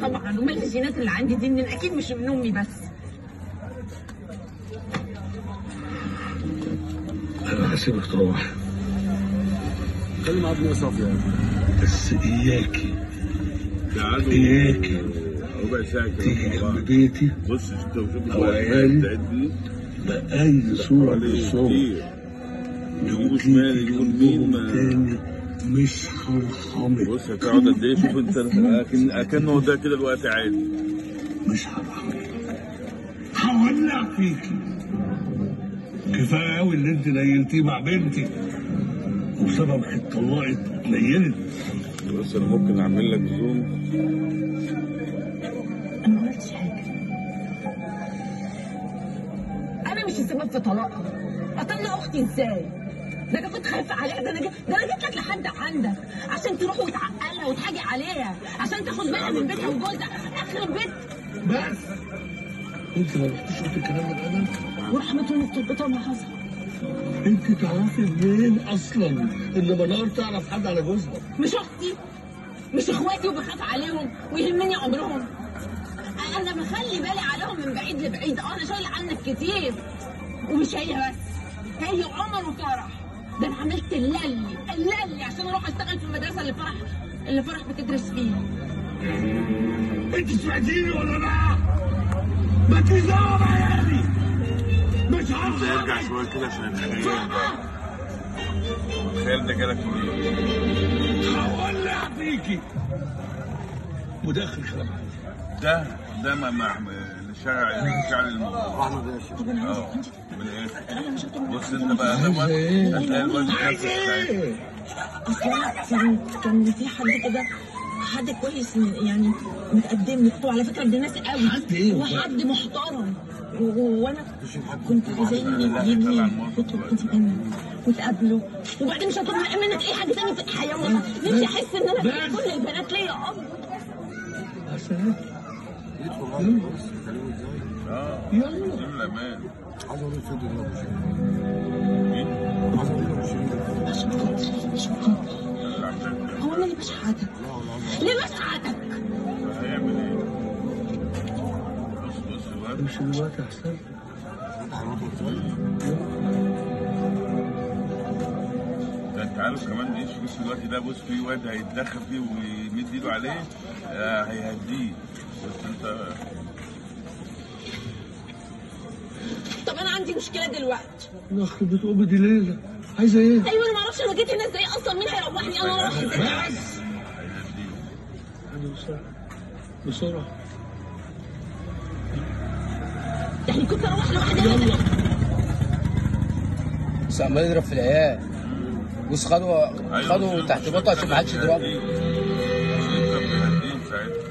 طبعا امال الجينات اللي عندي دي من اكيد مش من امي بس انا هسيبك تروح خلي معاه بنيه صافيه بس اياكي قعدوا اياكي ربع ساعه كده تيجي مع بعض. جنب بيتي بص انت وشوف أو عيالي. الوالد دي بأي صورة من عليه الصور كتير يجيبوا شمال يجيبوا يمين ما- تاني مش هرحمك بص هتقعد قد ايه شوف انت اكن اكنه ده كده الوقت عادي مش هرحمك هولع فيكي كفايه قوي اللي انت نيلتيه مع بنتي وسببك اتطلقت اتنيلت بص انا ممكن اعمل لك زوم انا ما قلتش حاجه انا مش السبب في طلاقها اطلق اختي ازاي ده انا كنت خايفه عليها ده انا جي- ده انا جيت لك لحد عندك عشان تروح وتعقلها وتحاجي عليها عشان تاخد بالها من بيتها وجوزها اخر بيت بس انت ما رحتيش قلت الكلام ده ابدا ورحمة الله تربطها ما حصل انت تعرفي منين اصلا ان منار تعرف حد على جوزها مش اختي مش اخواتي وبخاف عليهم ويهمني عمرهم انا بخلي بالي عليهم من بعيد لبعيد اه انا شايله عنك كتير ومش هي بس هي وعمر وفرح ده انا عملت اللي اللي عشان اروح اشتغل في المدرسه اللي فرح اللي فرح بتدرس فيها انت سمعتيني ولا لا؟ ما تزعل عيالي مش ارجع عارف شويه كده عشان الخيال ده الخيال ده جالك منين؟ هولع فيكي مدخل كلام ده ده ما مع الشارع الشارع الموضوع احمد ياسر طب انا عندي اه عندي من الاخر انا مش هتقول بص انت بقى ده عايز ايه؟ هتلاقي الواد عايز نفسه ساعتها ايه؟ اصل أنا كان كان في حد كده حد كويس من- يعني متقدم لي وعلى فكره ده ناس قوي حد إيه؟ وحد محترم و- وانا كنت عايزاه يجيبني يطلب ايدي مني وتقابله وبعدين مش هطلب منك اي حاجه تانية في الحياه والله نفسي احس ان انا بس. كل البنات ليا اب عشان يدخل غلط بس يكلمه ازاي اه يلا دي الامان عايز اقول له شد ده ابو شيخ مين؟ عايز اقول له ابو شيخ عشان خاطري مش مقدر اللي عمال هو انا اللي بشحتك لا والله ليه بشحتك هيعمل ايه؟ بص بص الواد مش دلوقتي احسن ده انت عارف كمان ايش بص الوقت ده بص في واد هيتدخل فيه ويمد ايده عليه آه هيهديه بس انت طب انا عندي مشكله دلوقتي نخ بتقوم دي ليلة عايزة ايه؟ ايوه انا ما اعرفش انا جيت هنا ازاي اصلا مين هيروحني انا اروح ازاي بس هيهديه يعني بسرعة بسرعة يعني كنت اروح لوحدي يلا بس عمال يضرب في العيال بص خدوا أيوة، خدوا بس تحت مش بطه عشان ما حدش هيهديه. يضربه مش انت بتهديه ساعتها